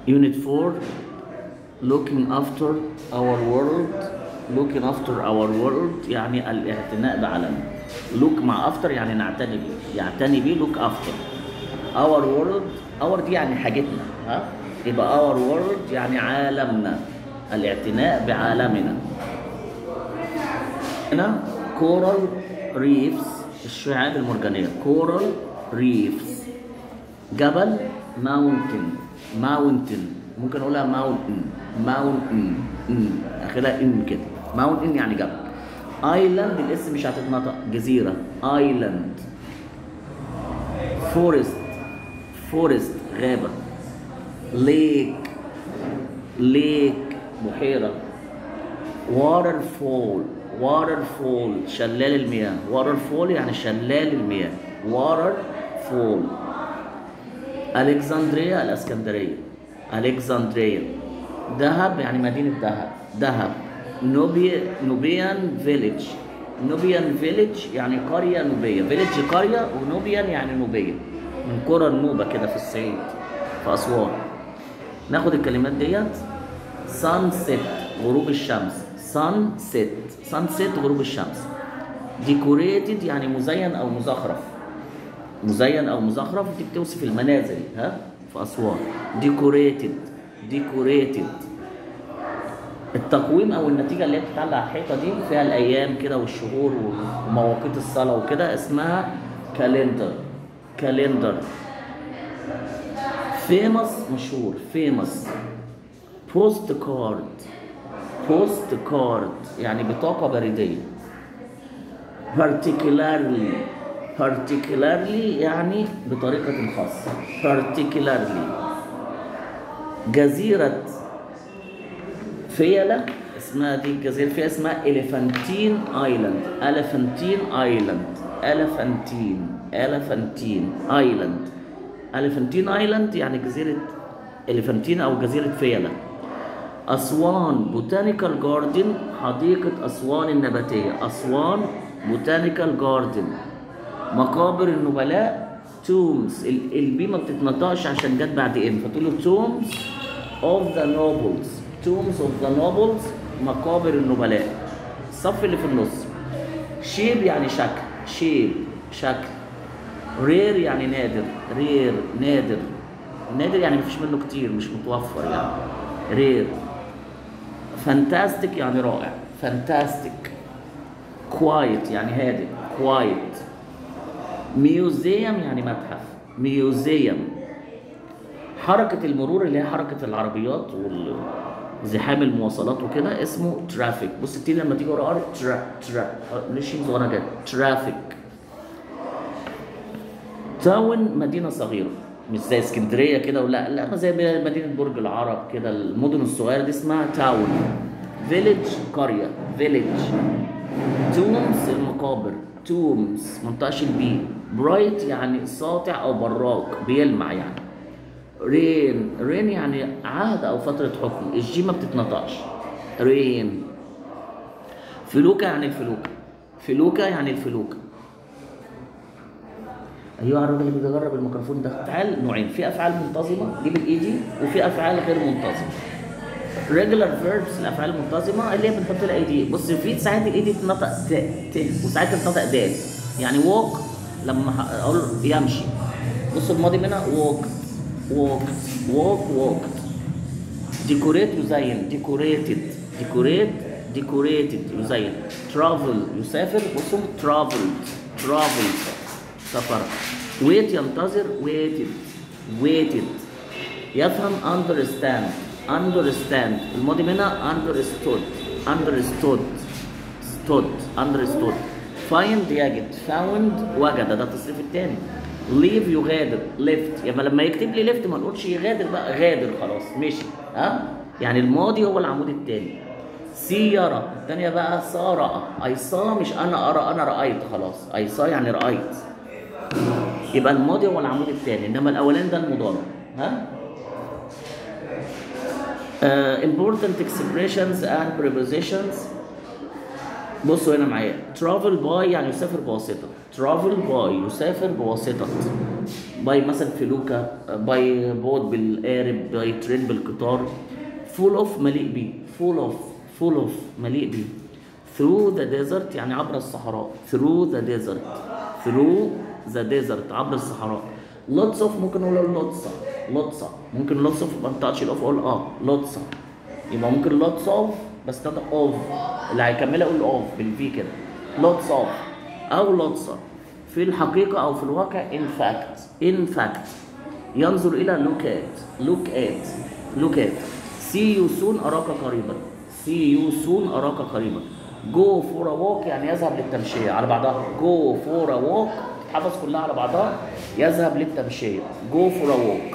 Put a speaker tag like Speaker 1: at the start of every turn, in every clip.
Speaker 1: Unit 4 looking after our world looking after our world يعني الاعتناء بعالمنا look مع after يعني نعتني بيه يعتني بيه look after our world our دي يعني حاجتنا ها يبقى our world يعني عالمنا الاعتناء بعالمنا هنا coral reefs الشعاب المرجانية coral reefs جبل mountain mountain ممكن اقولها mountain mountain ان اخرها ان كده mountain يعني جبل island الاسم مش هتتنطق جزيرة island forest forest غابة lake lake بحيرة waterfall waterfall شلال المياه waterfall يعني شلال المياه waterfall الكسندريا الاسكندريه الكسندريا دهب يعني مدينه دهب دهب نوبي نوبيان فيليج نوبيان فيليج يعني قريه نوبيه فيليج قريه ونوبيان يعني نوبيه من قرى النوبه كده في الصعيد في اسوان ناخد الكلمات ديت سانسيت غروب الشمس سانسيت سانسيت غروب الشمس ديكوريتد يعني مزين او مزخرف مزين او مزخرف دي بتوصف المنازل ها في اسوان ديكوريتد ديكوريتد التقويم او النتيجه اللي هي بتتعلق على الحيطه دي فيها الايام كده والشهور ومواقيت الصلاه وكده اسمها كالندر كالندر فيمس مشهور فيمس بوست كارد بوست كارد يعني بطاقه بريديه particularly particularly يعني بطريقة خاصة particularly جزيرة فيلة اسمها دي الجزيرة فيها اسمها إليفانتين آيلاند إليفانتين آيلاند إليفانتين إليفانتين آيلاند إليفانتين آيلاند يعني جزيرة إليفانتين أو جزيرة فيلة أسوان بوتانيكال جاردن حديقة أسوان النباتية أسوان بوتانيكال جاردن مقابر النبلاء تومز البي ما بتتنطقش عشان جت بعد ان فتقول له تومز اوف ذا نوبلز تومز اوف ذا نوبلز مقابر النبلاء الصف اللي في النص شيب يعني شكل شيب شكل رير يعني نادر رير نادر نادر يعني مفيش منه كتير مش متوفر يعني رير فانتاستيك يعني رائع فانتاستيك كوايت يعني هادئ كوايت ميوزيوم يعني متحف ميوزيوم حركة المرور اللي هي حركة العربيات وزحام المواصلات وكده اسمه ترافيك بص التين لما تيجي ورا ار ترا ترا ليش صغيرة جدا ترافيك تاون مدينة صغيرة مش زي اسكندرية كده ولا لا زي مدينة برج العرب كده المدن الصغيرة دي اسمها تاون فيليج قرية فيليج تومز المقابر تومز منطقة البي برايت يعني ساطع او براق بيلمع يعني رين رين يعني عهد او فترة حكم الجي ما بتتنطقش رين فلوكة يعني الفلوكة فلوكة يعني الفلوكة ايوه الراجل اللي بيجرب الميكروفون ده افعال نوعين في افعال منتظمه دي بالايدي وفي افعال غير منتظمه ريجولار فيربس الافعال المنتظمه اللي هي بنحط لها اي دي بص في ساعات الاي دي تتنطق ت ت وساعات تتنطق د يعني ووك لما اقول يمشي بص الماضي منها ووك ووك ووك ووك ديكوريت يزين ديكوريتد ديكوريت ديكوريتد يزين ترافل يسافر بصوا ترافلد ترافلد سفر ويت ينتظر ويتد ويتد يفهم understand understand الماضي منها understood understood stood understood find يجد found وجد ده التصريف الثاني leave يغادر left يبقى لما يكتب لي left ما نقولش يغادر بقى غادر خلاص مشي ها يعني الماضي هو العمود الثاني سي يرى الثانية بقى سا رأى أي سا مش أنا أرى أنا رأيت خلاص أي سا يعني رأيت يبقى الماضي هو العمود الثاني إنما الأولاني ده المضارع ها uh, important expressions and prepositions بصوا هنا معايا travel by يعني يسافر بواسطة travel by يسافر بواسطة باي مثلا فلوكة باي بوت بالقارب باي ترين بالقطار full of مليء بيه full of full of مليء بيه through the desert يعني عبر الصحراء through the desert through the desert عبر الصحراء lots of ممكن نقول lots of lots of ممكن lots of ما نطقش الاوف اقول اه lots of يبقى ممكن lots of بس نطق of اللي هيكملها اقول of بالفي كده lots of او lots of في الحقيقة أو في الواقع in fact in fact ينظر إلى look at look at look at see you soon أراك قريبا see you soon أراك قريبا go for a walk يعني يذهب للتمشية على بعضها go for a walk تتحفظ كلها على بعضها يذهب للتمشية go for a walk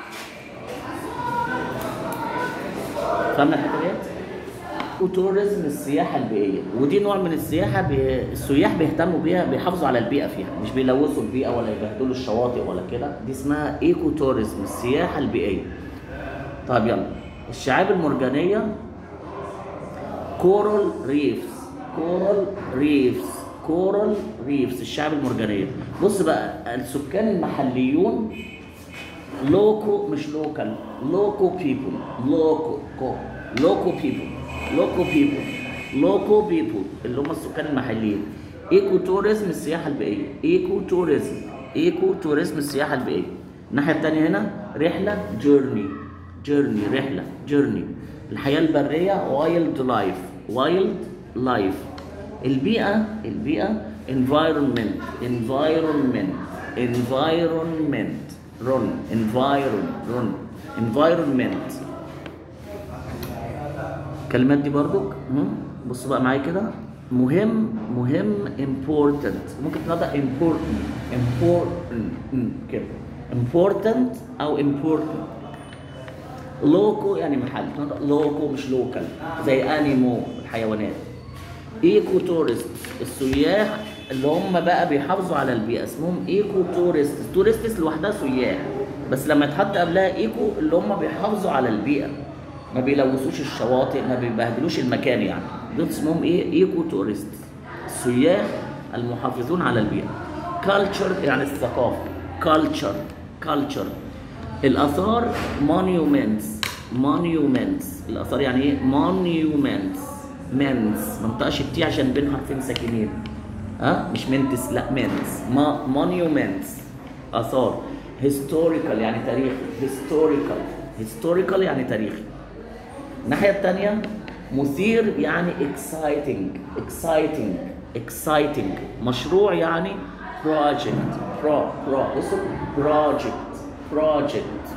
Speaker 1: فهمنا الحته ديت؟ وتوريزم السياحه البيئيه ودي نوع من السياحه بي... السياح بيهتموا بيها بيحافظوا على البيئه فيها مش بيلوثوا البيئه ولا يبهدلوا الشواطئ ولا كده دي اسمها ايكو توريزم السياحه البيئيه طيب يلا الشعاب المرجانيه كورال ريفز كورال ريفز كورال ريفز الشعاب المرجانيه بص بقى السكان المحليون لوكو مش لوكال لوكو بيبل لوكو كو لوكو بيبل لوكو بيبل لوكو بيبل اللي هم السكان المحليين ايكو توريزم السياحه البيئيه ايكو توريزم ايكو توريزم السياحه البيئيه الناحيه الثانيه هنا رحله جيرني جيرني رحله جيرني الحياه البريه وايلد لايف وايلد لايف البيئه البيئه environment environment environment run environ run environment الكلمات دي برضك مم. بصوا بقى معايا كده مهم مهم important ممكن تنطق important important مم. كده important او important لوكو يعني محل تنطق لوكو مش لوكال زي انيمو الحيوانات ايكو تورست السياح اللي هم بقى بيحافظوا على البيئه اسمهم ايكو تورست تورستس لوحدها سياح بس لما يتحط قبلها ايكو اللي هم بيحافظوا على البيئه ما بيلوثوش الشواطئ ما بيبهدلوش المكان يعني دول اسمهم ايه ايكو تورست السياح المحافظون على البيئه كالتشر يعني الثقافه كالتشر كالتشر الاثار مونيومنتس مونيومنتس الاثار يعني ايه مونيومنتس منس ما نطقش التي عشان بين حرفين ساكنين ها مش منتس لا منس ما مونيومنتس اثار هيستوريكال يعني تاريخي هيستوريكال هيستوريكال يعني تاريخي الناحيه الثانيه مثير يعني exciting exciting exciting مشروع يعني project pro pro بصوا project project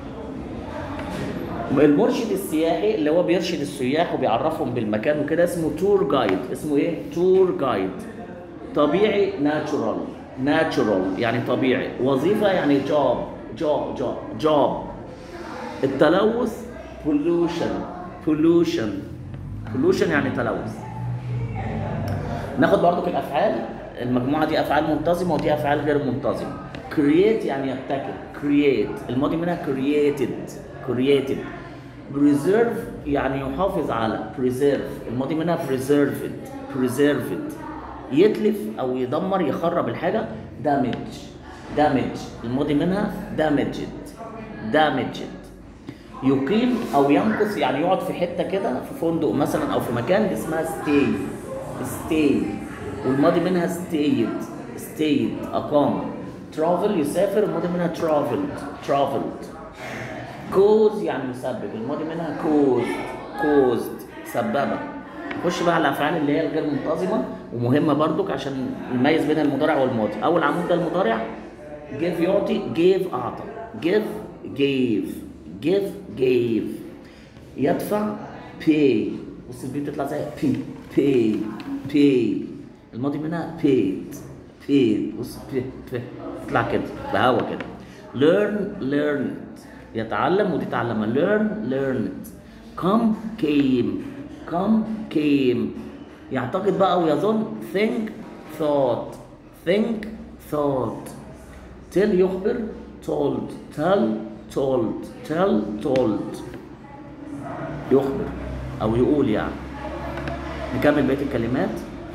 Speaker 1: المرشد السياحي اللي هو بيرشد السياح وبيعرفهم بالمكان وكده اسمه تور جايد اسمه ايه تور جايد طبيعي ناتشورال ناتشورال يعني طبيعي وظيفه يعني جوب جوب جوب جوب التلوث pollution pollution pollution يعني تلوث ناخد برضو الافعال المجموعه دي افعال منتظمه ودي افعال غير منتظمه create يعني يبتكر create الماضي منها created created preserve يعني يحافظ على preserve الماضي منها preserved preserved يتلف او يدمر يخرب الحاجه damage damage الماضي منها damaged damaged يقيم او يمكث يعني يقعد في حته كده في فندق مثلا او في مكان دي اسمها stay stay والماضي منها stayed stayed اقام travel يسافر الماضي منها traveled traveled cause يعني يسبب الماضي منها caused caused سببه نخش بقى على الافعال اللي هي الغير منتظمه ومهمه برضك عشان نميز بين المضارع والماضي اول عمود ده المضارع give يعطي gave اعطى give gave give gave يدفع pay بص البي بتطلع زي pay pay pay الماضي منها paid paid بص pay pay تطلع كده بهوا كده learn learned يتعلم ودي تعلمها learn learned come came come came يعتقد بقى ويظن think thought think thought tell يخبر told tell told tell told يخبر او يقول يعني نكمل بقيه الكلمات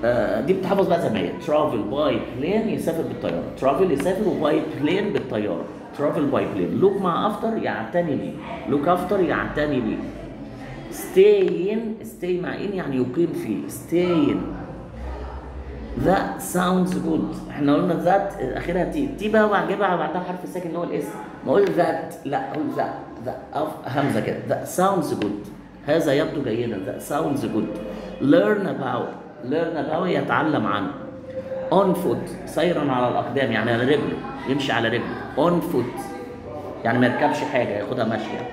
Speaker 1: آه، دي بتحفظ بقى زي ما هي ترافل باي بلين يسافر بالطياره ترافل يسافر وباي بلين بالطياره ترافل باي بلين لوك مع افتر يعتني بيه لوك افتر يعتني بيه stay in stay مع in يعني يقيم فيه stay in that sounds good احنا قلنا that اخرها تي تي بقى بعجبها بعدها حرف ساكن اللي هو الاس ما اقول that لا اقول that that أف- همزه كده that sounds good هذا يبدو جيدا that sounds good learn about learn about يتعلم عنه on foot سيرا على الاقدام يعني على رجله يمشي على رجله on foot يعني ما يركبش حاجه ياخدها ماشيه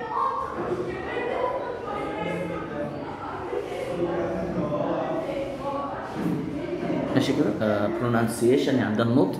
Speaker 1: ماشي كده برونانسيشن يعني ده النطق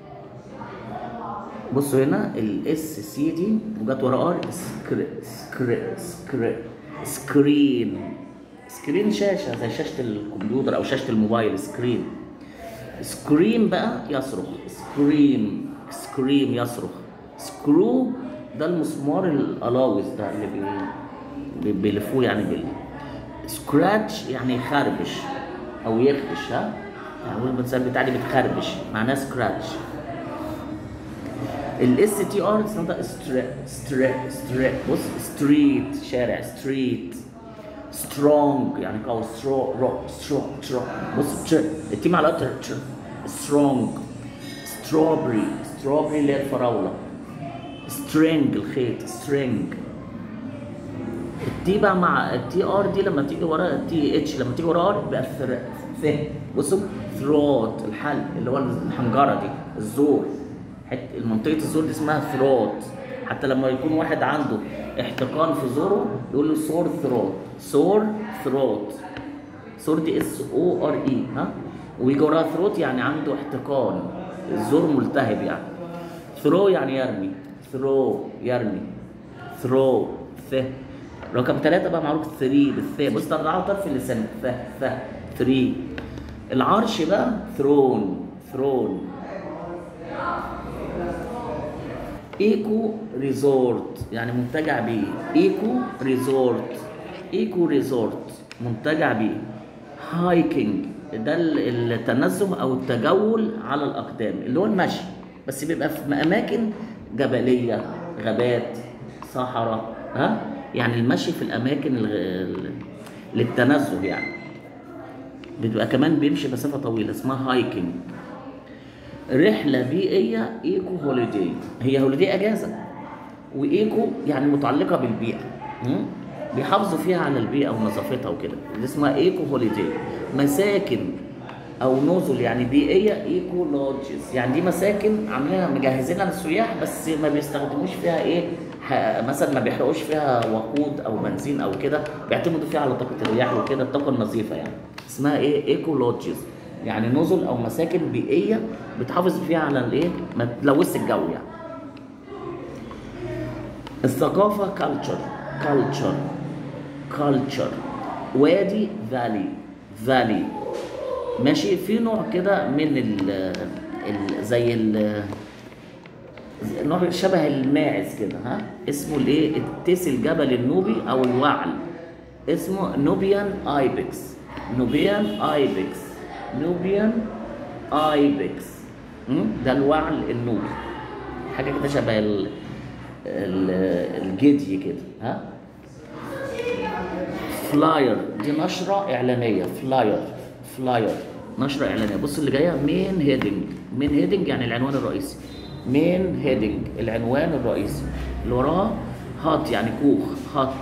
Speaker 1: بصوا هنا الاس سي دي وجت ورا ار سكر سكر سكر سكرين سكرين شاشه زي شاشه الكمبيوتر او شاشه الموبايل سكرين سكريم بقى يصرخ سكريم سكريم يصرخ سكرو ده المسمار الالاوز ده اللي بي بي- بيلفوه يعني بال سكراتش يعني يخربش او يخدش ها يعني هو المثال بتاعي بتخربش معناه سكراتش الاس تي ار ده ستريت ستريت ستريت بص ستريت شارع ستريت سترونج يعني قوي سترو رو سترو سترو بص تر التي مع الأ تر تر سترونج ستروبري ستروبري اللي هي الفراوله سترينج الخيط سترينج التي بقى مع التي ار دي لما تيجي ورا التي اتش لما تيجي ورا ار يبقى ثر ث بصوا ثروت الحلق اللي هو الحنجره دي الزور حته منطقه الزور دي اسمها ثروت حتى لما يكون واحد عنده احتقان في زوره يقول له سور ثروت سور ثروت سور دي اس او ار اي ها ويجي وراها ثروت يعني عنده احتقان الزور ملتهب يعني ثرو يعني يرمي ثرو يرمي ثرو ث رقم ثلاثة بقى معروف ثري بالثاء بص طلع على طرف اللسان ث ث ثري العرش بقى ثرون ثرون ايكو ريزورت يعني منتجع بيه ايكو ريزورت ايكو ريزورت منتجع بيه هايكنج ده ال- التنزه او التجول على الاقدام اللي هو المشي بس بيبقى في اماكن جبليه غابات صحراء ها يعني المشي في الاماكن الغ... ال- للتنزه يعني بتبقى كمان بيمشي مسافه طويله اسمها هايكنج رحله بيئيه ايكو هوليداي هي هوليداي اجازه وايكو يعني متعلقه بالبيئه م? بيحافظوا فيها على البيئه ونظافتها وكده دي اسمها ايكو هوليداي مساكن او نزل يعني بيئيه ايكو لودجز يعني دي مساكن عاملينها مجهزينها للسياح بس ما بيستخدموش فيها ايه ح- مثلا ما بيحرقوش فيها وقود او بنزين او كده بيعتمدوا فيها على طاقه الرياح وكده الطاقه النظيفه يعني اسمها ايه ايكو لودجز يعني نزل او مساكن بيئيه بتحافظ فيها على الايه ما تلوثش الجو يعني الثقافه كلتشر كلتشر كلتشر وادي فالي فالي ماشي في نوع كده من ال ال زي ال نوع شبه الماعز كده ها اسمه الايه التيس الجبل النوبي او الوعل اسمه نوبيان ايبكس نوبيان ايبكس نوبيان ايبكس م? ده الوعل النوبي حاجه كده شبه ال ال الجدي كده ها فلاير دي نشرة إعلانية فلاير فلاير نشرة إعلانية بص اللي جاية مين هيدنج مين هيدنج يعني العنوان الرئيسي مين هيدنج العنوان الرئيسي اللي وراها هات يعني كوخ هات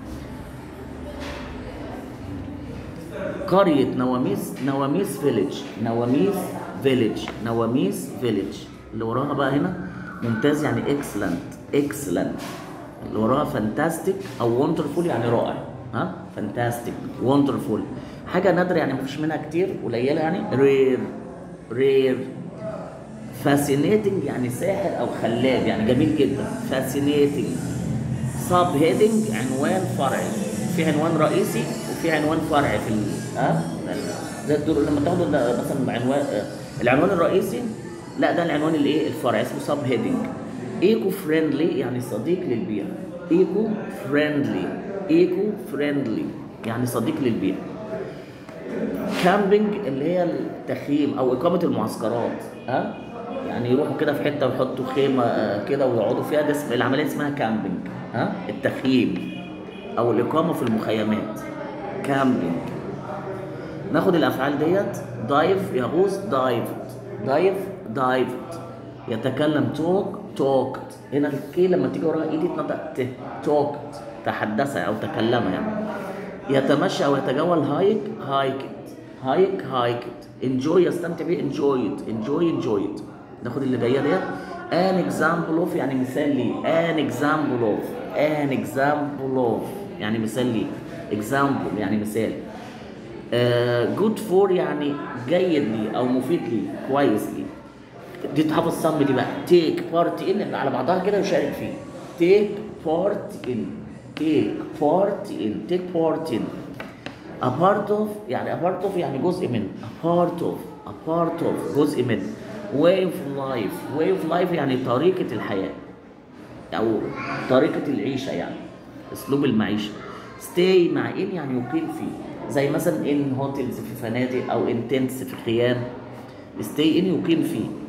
Speaker 1: قرية نواميس نواميس فيليج نواميس فيليج نواميس فيليج اللي وراها بقى هنا ممتاز يعني اكسلنت اكسلنت اللي وراها فانتاستيك او وندرفول يعني رائع ها فانتاستيك وندرفول حاجه نادره يعني مفيش منها كتير قليله يعني رير رير فاسينيتنج يعني ساحر او خلاب يعني جميل جدا فاسينيتنج سب هيدنج عنوان فرعي في عنوان رئيسي وفي عنوان فرعي في ال ها زي الدور لما تاخدوا ده مثلا عنوان آه، العنوان الرئيسي لا ده العنوان الايه الفرعي اسمه سب هيدنج ايكو فريندلي يعني صديق للبيئه ايكو فريندلي ايكو فريندلي يعني صديق للبيئه كامبينج اللي هي التخييم او اقامه المعسكرات ها يعني يروحوا كده في حته ويحطوا خيمه آه، كده ويقعدوا فيها ده اسم العمليه اسمها كامبينج ها التخييم او الاقامه في المخيمات كامبينج ناخد الافعال ديت دايف يغوص دايفت دايف دايفت يتكلم توك توكت هنا الكي لما تيجي وراها ايدي تنطق ت توكت تحدث او تكلم يعني يتمشى او يتجول هايك هايكت هايك هايكت انجوي يستمتع بيه انجويد انجوي انجويد ناخد اللي جايه ديت ان اكزامبل اوف يعني مثال لي ان اكزامبل اوف ان اكزامبل اوف يعني مثال لي اكزامبل يعني مثال جود فور يعني جيد لي او مفيد لي كويس لي دي تحفظ صم دي بقى تيك بارت ان على بعضها كده يشارك فيه تيك بارت ان تيك بارت ان تيك بارت ان a part of يعني a part of يعني جزء من a part of a part of جزء من way of life way of life يعني طريقة الحياة أو طريقة العيشة يعني أسلوب المعيشة stay مع in يعني يقيم فيه زي مثلا in hotels في فنادق أو in tents في خيام stay in يقيم فيه